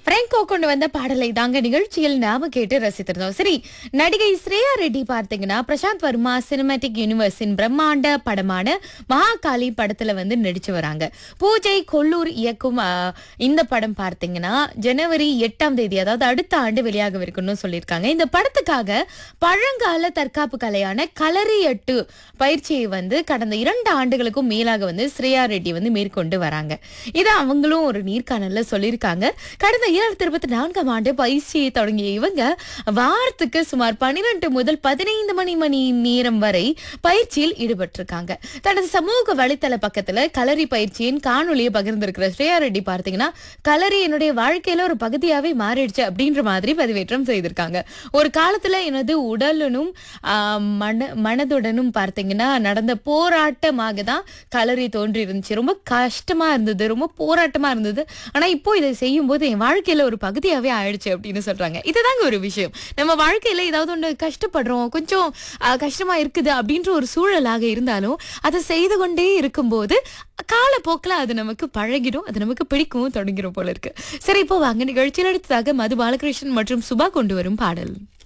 Franco கொண்டு வந்த பாடலை தாங்க நிகழ்ச்சியில் நாம கேட்டு ரசித்திருந்தோம் சரி நடிகை ஸ்ரேயா ரெட்டி பார்த்தீங்கன்னா பிரசாந்த் வர்மா சினிமேட்டிக் யூனிவர்ஸின் பிரம்மாண்ட படமான மகாகாளி படத்துல வந்து நடிச்சு வராங்க பூஜை கொல்லூர் இயக்கும் ஆ, இந்த படம் பார்த்தீங்கன்னா ஜனவரி எட்டாம் தேதி அதாவது அடுத்த ஆண்டு வெளியாகவிருக்குன்னு சொல்லியிருக்காங்க இந்த படத்துக்காக பழங்கால தற்காப்பு கலையான கலரி எட்டு பயிற்சியை வந்து கடந்த இரண்டு ஆண்டுகளுக்கும் மேலாக வந்து ஸ்ரேயா ரெட்டி வந்து மேற்கொண்டு வராங்க இதை அவங்களும் ஒரு நீர்காணல்ல சொல்லியிருக்காங்க கடந்த இரண்டாயிரத்தி இருபத்தி நான்காம் ஆண்டு பயிற்சியை தொடங்கிய இவங்க வாரத்துக்கு சுமார் பன்னிரண்டு முதல் பதினைந்து மணி மணி நேரம் வரை பயிற்சியில் ஈடுபட்டிருக்காங்க தனது சமூக வலைத்தள பக்கத்துல கலரி பயிற்சியின் காணொலியை பகிர்ந்திருக்கிற ஸ்ரேயா ரெட்டி பார்த்தீங்கன்னா கலரி என்னுடைய வாழ்க்கையில ஒரு பகுதியாவே மாறிடுச்சு அப்படின்ற மாதிரி பதிவேற்றம் செய்திருக்காங்க ஒரு காலத்துல எனது உடலுடனும் ஆஹ், மன மனதுடனும் பார்த்தீங்கன்னா நடந்த போராட்டமாக தான் கலரி தோன்றி இருந்துச்சு ரொம்ப கஷ்டமா இருந்தது ரொம்ப போராட்டமா இருந்தது ஆனா இப்போ இதை செய்யும் போது என் வாழ்க்கையில ஒரு பகுதியாவே ஆயிடுச்சு அப்படின்னு சொல்றாங்க இதுதாங்க ஒரு விஷயம் நம்ம வாழ்க்கையில ஏதாவது ஒண்ணு கஷ்டப்படுறோம் கொஞ்சம் ஆஹ், கஷ்டமா இருக்குது அப்படின்ற ஒரு சூழலாக இருந்தாலும் அதை செய்து கொண்டே இருக்கும்போது காலப்போக்கில் அது நமக்கு பழகிடும் அது நமக்கு பிடிக்கவும் தொடங்கிடும் போல இருக்கு சரி இப்போ வாங்க நிகழ்ச்சியில் அடுத்ததாக மது பாலகிருஷ்ணன் மற்றும் சுபா கொண்டு வரும் பாடல்